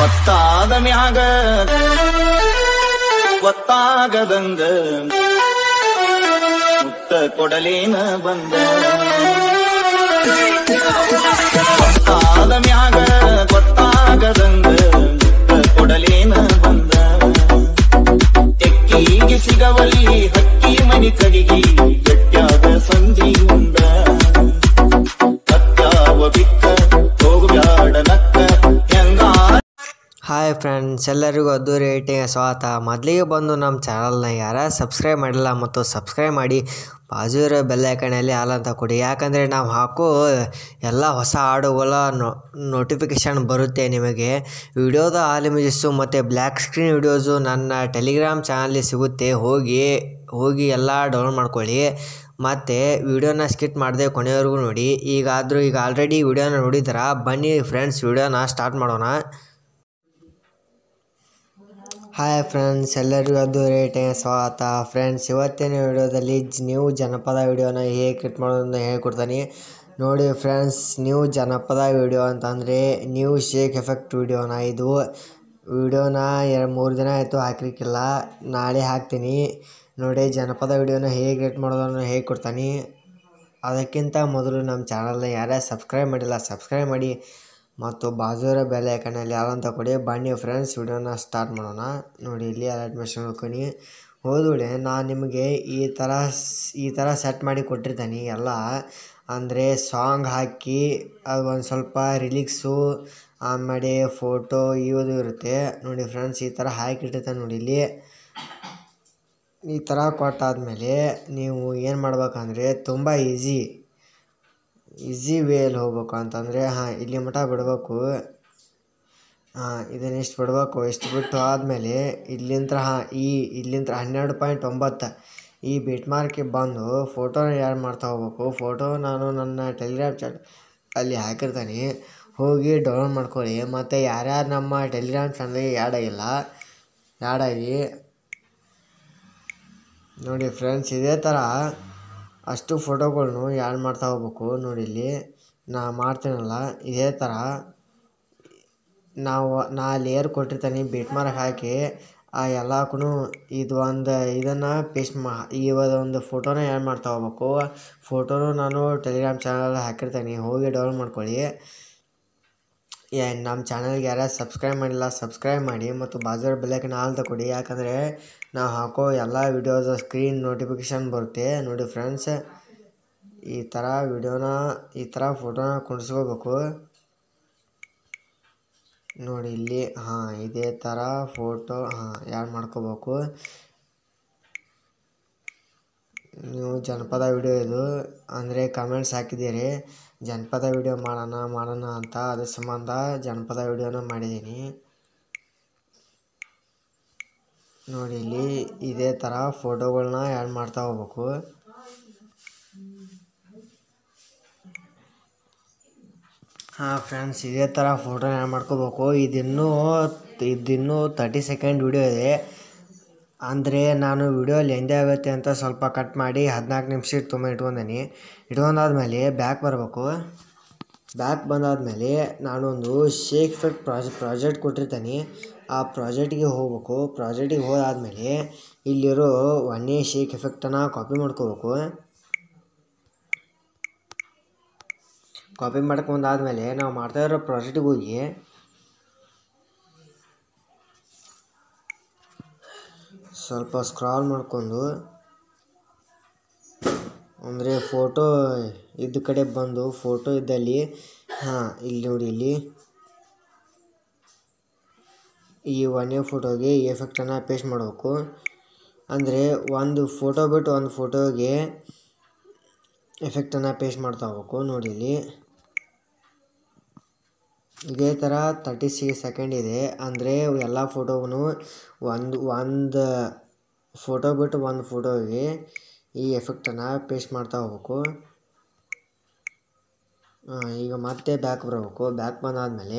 ಗೊತ್ತಾದ ಮ್ಯಾಗ ಗೊತ್ತಾಗದಂಗ ಮುತ್ತ ಕೊಡಲೇನ ಬಂದ ಗೊತ್ತಾದ ಮ್ಯಾಗ ಗೊತ್ತಾಗದಂಗ ಮುತ್ತ ಕೊಡಲೇನ ಬಂದ ತೆಕ್ಕಿಗೆ ಸಿಗವಲ್ಲಿ ಹಕ್ಕಿ ಮನಿ ಕಡಿಗಿ ಗಟ್ಟ್ಯಾದ ಸಂಧಿ ಉಂಡ ಕತ್ಯಾವ ಬಿಕ್ಕ ಹೋಗ್ಬ್ಯಾಡ ನಕ್ಕ ಹೆಂಗ ಹಾಯ್ ಫ್ರೆಂಡ್ಸ್ ಎಲ್ಲರಿಗೂ ಅದ್ದೂರಿ ರೇಟಿಂಗ್ ಸ್ವಾಗತ ಮೊದಲಿಗೆ ಬಂದು ನಮ್ಮ ಚಾನಲ್ನ ಯಾರು ಸಬ್ಸ್ಕ್ರೈಬ್ ಮಾಡಿಲ್ಲ ಮತ್ತು ಸಬ್ಸ್ಕ್ರೈಬ್ ಮಾಡಿ ಬಾಜು ಇರೋ ಬೆಲ್ ಐಕನಲ್ಲಿ ಆಲ್ ಅಂತ ಕೊಡಿ ಯಾಕಂದರೆ ನಾವು ಹಾಕೋ ಎಲ್ಲ ಹೊಸ ಹಾಡುಗಳ ನೋಟಿಫಿಕೇಷನ್ ಬರುತ್ತೆ ನಿಮಗೆ ವಿಡಿಯೋದ ಆಲ್ ಇಮೇಜಸ್ಸು ಮತ್ತು ಬ್ಲ್ಯಾಕ್ ಸ್ಕ್ರೀನ್ ವಿಡಿಯೋಸು ನನ್ನ ಟೆಲಿಗ್ರಾಮ್ ಚಾನಲ್ಲಿ ಸಿಗುತ್ತೆ ಹೋಗಿ ಹೋಗಿ ಎಲ್ಲ ಡೌನ್ಲೋಡ್ ಮಾಡ್ಕೊಳ್ಳಿ ಮತ್ತು ವಿಡಿಯೋನ ಸ್ಕಿಪ್ ಮಾಡದೆ ಕೊನೆವರೆಗೂ ನೋಡಿ ಈಗಾದರೂ ಈಗ ಆಲ್ರೆಡಿ ವಿಡಿಯೋನ ನೋಡಿದ್ದೀರ ಬನ್ನಿ ಫ್ರೆಂಡ್ಸ್ ವಿಡಿಯೋನ ಸ್ಟಾರ್ಟ್ ಮಾಡೋಣ ಹಾಯ್ ಫ್ರೆಂಡ್ಸ್ ಎಲ್ಲರಿಗೂ ಅದು ರೇಟೆ ಸ್ವಾಗತ ಫ್ರೆಂಡ್ಸ್ ಇವತ್ತಿನ ವಿಡಿಯೋದಲ್ಲಿ ಜ್- ನೀವು ಜನಪದ ವಿಡಿಯೋನ ಹೇಗೆ ಕ್ರಿಯೇಟ್ ಮಾಡೋದನ್ನ ಹೇಳ್ಕೊಡ್ತೀನಿ ನೋಡಿ ಫ್ರೆಂಡ್ಸ್ ನೀವು ಜನಪದ ವಿಡಿಯೋ ಅಂತಂದರೆ ನೀವು ಶೇಕ್ ಎಫೆಕ್ಟ್ ವಿಡಿಯೋನ ಇದು ವಿಡಿಯೋನ ಎರಡು ಮೂರು ದಿನ ಆಯಿತು ಹಾಕ್ಲಿಕ್ಕಿಲ್ಲ ನಾಳೆ ಹಾಕ್ತೀನಿ ನೋಡಿ ಜನಪದ ವಿಡಿಯೋನ ಹೇಗೆ ಕ್ರಿಯೇಟ್ ಮಾಡೋದನ್ನು ಹೇಳ್ಕೊಡ್ತೀನಿ ಅದಕ್ಕಿಂತ ಮೊದಲು ನಮ್ಮ ಚಾನಲ್ನ ಯಾರ್ಯಾರು ಸಬ್ಸ್ಕ್ರೈಬ್ ಮಾಡಿಲ್ಲ ಸಬ್ಸ್ಕ್ರೈಬ್ ಮಾಡಿ ಮತ್ತು ಬಾಜು ಇರೋ ಬೆಲ್ ಐಕನಲ್ಲಿ ಯಾರಂತ ಕೊಡಿ ಬನ್ನಿ ಫ್ರೆಂಡ್ಸ್ ವಿಡಿಯೋನ ಸ್ಟಾರ್ಟ್ ಮಾಡೋಣ ನೋಡಿ ಇಲ್ಲಿ ಅಲರ್ಟ್ ಮೆಷನ್ ನೋಡ್కొని ಹೋದೊಡೆ ನಾನು ನಿಮಗೆ ಈ ಥರ ಸ್- ಈ ಥರ ಸೆಟ್ ಮಾಡಿ ಕೊಟ್ಟಿರ್ತೀನಿ ಎಲ್ಲ ಅಂದರೆ ಸಾಂಗ್ ಹಾಕಿ ಅದು ಒಂದು ಸ್ವಲ್ಪ ರಿಲಿಕ್ಸು ಆಮೇಲೆ ಫೋಟೋ ಇವುದು ಇರುತ್ತೆ ನೋಡಿ ಫ್ರೆಂಡ್ಸ್ ಈ ಥರ ಹಾಕಿಟ್ಟಿರ್ತಾನೆ ನೋಡಿ ಇಲ್ಲಿ ಈ ಥರ ಕೊಟ್ಟಾದಮೇಲೆ ನೀವು ಏನು ಮಾಡ್ಬೇಕಂದ್ರೆ ತುಂಬ ಈಸಿ ಈಸಿ ವೇಯಲ್ಲಿ ಹೋಗ್ಬೇಕು ಅಂತಂದರೆ ಹಾಂ ಇಲ್ಲಿ ಮಟ ಬಿಡಬೇಕು ಹಾಂ ಇದನ್ನ ಇಷ್ಟು ಬಿಡಬೇಕು ಇಷ್ಟು ಬಿಟ್ಟು ಆದಮೇಲೆ ಇಲ್ಲಿಂದ ಹಾಂ ಈ ಇಲ್ಲಿಂದ ಹನ್ನೆರಡು ಪಾಯಿಂಟ್ ಒಂಬತ್ತು ಈ ಬಿಟ್ ಮಾರ್ಕಿಗೆ ಬಂದು ಫೋಟೋನ ಆ್ಯಡ್ ಮಾಡ್ತಾ ಹೋಗ್ಬೇಕು ಫೋಟೋ ನಾನು ನನ್ನ ಟೆಲಿಗ್ರಾಮ್ ಚಾಟ್ ಅಲ್ಲಿ ಹಾಕಿರ್ತೀನಿ ಹೋಗಿ ಡೌನ್ಲೋಡ್ ಮಾಡ್ಕೊಳ್ಳಿ ಮತ್ತು ಯಾರ್ಯಾರು ನಮ್ಮ ಟೆಲಿಗ್ರಾಮ್ ಚಾನಲ್ಗೆ ಆ್ಯಡ್ ಆಗಿಲ್ಲ ಆ್ಯಡ್ ಆಗಿ ನೋಡಿ ಫ್ರೆಂಡ್ಸ್ ಇದೇ ಥರ ಅಷ್ಟು ಫೋಟೋಗಳ್ನು ಆ್ಯಡ್ ಮಾಡ್ತಾ ಹೋಗ್ಬೇಕು ನೋಡಿ ಇಲ್ಲಿ ನಾ ಮಾಡ್ತೀನಲ್ಲ ಇದೇ ಥರ ನಾವು ನಾ ಲೇಯರ್ ಕೊಟ್ಟಿರ್ತೀನಿ ಬಿಟ್ ಮಾರ್ಕ್ ಹಾಕಿ ಆ ಎಲ್ಲಕ್ಕೂ ಇದು ಒಂದು ಇದನ್ನು ಪೇಸ್ಟ್ ಮಾ ಈ ಒಂದು ಫೋಟೋನ ಆ್ಯಡ್ ಮಾಡ್ತಾ ಹೋಗ್ಬೇಕು ಫೋಟೋನು ನಾನು ಟೆಲಿಗ್ರಾಮ್ ಚಾನಲ್ ಹಾಕಿರ್ತೀನಿ ಹೋಗಿ ಡೌನ್ಲೋಡ್ ಮಾಡ್ಕೊಳ್ಳಿ ಯಾ ನಮ್ಮ ಚಾನಲ್ಗೆ ಯಾರ್ಯಾರು ಸಬ್ಸ್ಕ್ರೈಬ್ ಮಾಡಿಲ್ಲ ಸಬ್ಸ್ಕ್ರೈಬ್ ಮಾಡಿ ಮತ್ತು ಬಾಜು ಬೆಲ್ಲೈಕನ್ ಆಲ್ ತಗೊಡಿ ಯಾಕಂದರೆ ನಾವು ಹಾಕೋ ಎಲ್ಲ ವಿಡಿಯೋಸ್ ಸ್ಕ್ರೀನ್ ನೋಟಿಫಿಕೇಷನ್ ಬರುತ್ತೆ ನೋಡಿ ಫ್ರೆಂಡ್ಸ್ ಈ ಥರ ವಿಡಿಯೋನ ಈ ಥರ ಫೋಟೋನ ಕುಣಿಸ್ಕೋಬೇಕು ನೋಡಿ ಇಲ್ಲಿ ಹಾಂ ಇದೇ ಥರ ಫೋಟೋ ಹಾಂ ಯಾಡ್ ಮಾಡ್ಕೋಬೇಕು ನೀವು ಜನಪದ ವಿಡಿಯೋ ಇದು ಅಂದರೆ ಕಮೆಂಟ್ಸ್ ಹಾಕಿದ್ದೀರಿ ಜನಪದ ವಿಡಿಯೋ ಮಾಡೋಣ ಮಾಡೋಣ ಅಂತ ಅದ್ರ ಸಂಬಂಧ ಜನಪದ ವಿಡಿಯೋನ ಮಾಡಿದ್ದೀನಿ ನೋಡಿ ಇಲ್ಲಿ ಇದೇ ಥರ ಫೋಟೋಗಳನ್ನ ಆ್ಯಡ್ ಮಾಡ್ತಾ ಹೋಗ್ಬೇಕು ಹಾಂ ಫ್ರೆಂಡ್ಸ್ ಇದೇ ಥರ ಫೋಟೋ ಆ್ಯಡ್ ಮಾಡ್ಕೋಬೇಕು ಇದಿನ್ನೂ ಇದಿನ್ನೂ ತರ್ಟಿ ಸೆಕೆಂಡ್ ವಿಡಿಯೋ ಇದೆ ಅಂದರೆ ನಾನು ವಿಡಿಯೋ ಲೆಂದಿ ಆಗುತ್ತೆ ಅಂತ ಸ್ವಲ್ಪ ಕಟ್ ಮಾಡಿ ಹದಿನಾಲ್ಕು ನಿಮಿಷ ತುಂಬ ಇಟ್ಕೊಂಡೀನಿ ಇಟ್ಕೊಂಡಾದ್ಮೇಲೆ ಬ್ಯಾಕ್ ಬರಬೇಕು ಬ್ಯಾಕ್ ಬಂದಾದಮೇಲೆ ನಾನೊಂದು ಶೇಕ್ ಫೆಕ್ಟ್ ಪ್ರಾಜೆಕ್ಟ್ ಪ್ರಾಜೆಕ್ಟ್ ಕೊಟ್ಟಿರ್ತೀನಿ ಆ ಪ್ರಾಜೆಕ್ಟಿಗೆ ಹೋಗ್ಬೇಕು ಪ್ರಾಜೆಕ್ಟಿಗೆ ಹೋದಾದ್ಮೇಲೆ ಇಲ್ಲಿರೋ ಒನ್ನೇ ಶೇಕ್ ಎಫೆಕ್ಟನ್ನು ಕಾಪಿ ಮಾಡ್ಕೋಬೇಕು ಕಾಪಿ ಮಾಡ್ಕೊಂಡಾದ್ಮೇಲೆ ನಾವು ಮಾಡ್ತಾ ಇರೋ ಪ್ರಾಜೆಕ್ಟಿಗೆ ಹೋಗಿ ಸ್ವಲ್ಪ ಸ್ಕ್ರಾಲ್ ಮಾಡ್ಕೊಂಡು ಅಂದರೆ ಫೋಟೋ ಇದ್ದ ಕಡೆ ಬಂದು ಫೋಟೋ ಇದ್ದಲ್ಲಿ ಹಾಂ ಇಲ್ಲಿ ನೋಡಿ ಇಲ್ಲಿ ಈ ಒಂದೇ ಫೋಟೋಗೆ ಈ ಎಫೆಕ್ಟನ್ನು ಪೇಸ್ಟ್ ಮಾಡಬೇಕು ಅಂದರೆ ಒಂದು ಫೋಟೋ ಬಿಟ್ಟು ಒಂದು ಫೋಟೋಗೆ ಎಫೆಕ್ಟನ್ನು ಪೇಸ್ಟ್ ಮಾಡ್ತಾ ಹೋಗ್ಬೇಕು ನೋಡಿ ಇಲ್ಲಿ ಇದೇ ಥರ ತರ್ಟಿ ಸಿಕ್ಸ್ ಸೆಕೆಂಡ್ ಇದೆ ಅಂದರೆ ಎಲ್ಲ ಫೋಟೋಗೂ ಒಂದು ಒಂದು ಫೋಟೋ ಬಿಟ್ಟು ಒಂದು ಫೋಟೋಗೆ ಈ ಎಫೆಕ್ಟನ್ನು ಪೇಸ್ಟ್ ಮಾಡ್ತಾ ಹೋಗ್ಬೇಕು ಹಾಂ ಈಗ ಮತ್ತೆ ಬ್ಯಾಕ್ ಬರಬೇಕು ಬ್ಯಾಕ್ ಬಂದಾದಮೇಲೆ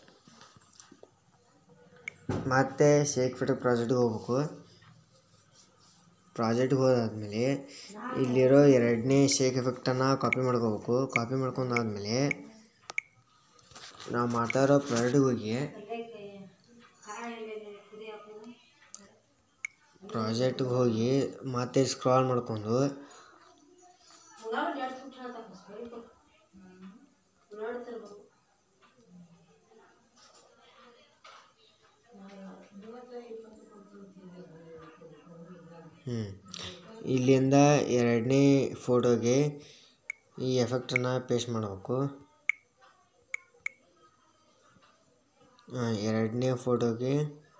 ಮತ್ತೆ ಶೇಕ್ ಫಿಟ್ ಪ್ರಾಜೆಕ್ಟ್ಗೆ ಹೋಗ್ಬೇಕು ಪ್ರಾಜೆಕ್ಟ್ಗೆ ಹೋದಾದ್ಮೇಲೆ ಇಲ್ಲಿರೋ ಎರಡನೇ ಶೇಕ್ ಎಫೆಕ್ಟನ್ನು ಕಾಪಿ ಮಾಡ್ಕೋಬೇಕು ಕಾಪಿ ಮಾಡ್ಕೊಂಡಾದ್ಮೇಲೆ ನಾವು ಮಾಡ್ತಾ ಇರೋ ಪ್ರಾಜೆಕ್ಟಿಗೆ ಹೋಗಿ ಪ್ರಾಜೆಕ್ಟ್ಗೆ ಹೋಗಿ ಮತ್ತೆ ಸ್ಕ್ರಾಲ್ ಮಾಡ್ಕೊಂಡು ಹ್ಞೂ ಇಲ್ಲಿಂದ ಎರಡನೇ ಫೋಟೋಗೆ ಈ ಎಫೆಕ್ಟನ್ನು ಪೇಸ್ಟ್ ಮಾಡಬೇಕು ಎರಡನೇ ಫೋಟೋಗೆ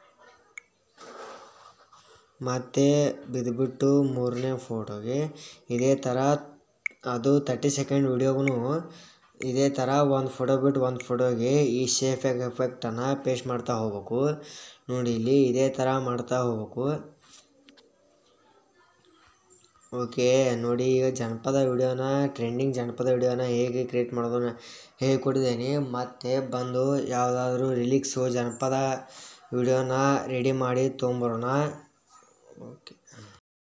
ಮತ್ತು ಬಿದ್ದುಬಿಟ್ಟು ಮೂರನೇ ಫೋಟೋಗೆ ಇದೇ ಥರ ಅದು ತರ್ಟಿ ಸೆಕೆಂಡ್ ವಿಡಿಯೋಗೂ ಇದೇ ಥರ ಒಂದು ಫೋಟೋ ಬಿಟ್ಟು ಒಂದು ಫೋಟೋಗೆ ಈ ಶೇಫ್ ಎಫೆಕ್ಟನ್ನು ಪೇಸ್ಟ್ ಮಾಡ್ತಾ ಹೋಗ್ಬೇಕು ನೋಡಿ ಇಲ್ಲಿ ಇದೇ ಥರ ಮಾಡ್ತಾ ಹೋಗ್ಬೇಕು ಓಕೆ ನೋಡಿ ಈಗ ಜನಪದ ವಿಡಿಯೋನ ಟ್ರೆಂಡಿಂಗ್ ಜನಪದ ವಿಡಿಯೋನ ಹೇಗೆ ಕ್ರಿಯೇಟ್ ಮಾಡೋದನ್ನ ಹೇಳಿಕೊಟ್ಟಿದ್ದೀನಿ ಮತ್ತೆ ಬಂದು ಯಾವುದಾದ್ರೂ ರಿಲೀಕ್ಸು ಜನಪದ ವಿಡಿಯೋನ ರೆಡಿ ಮಾಡಿ ತೊಗೊಂಬರೋಣ ಓಕೆ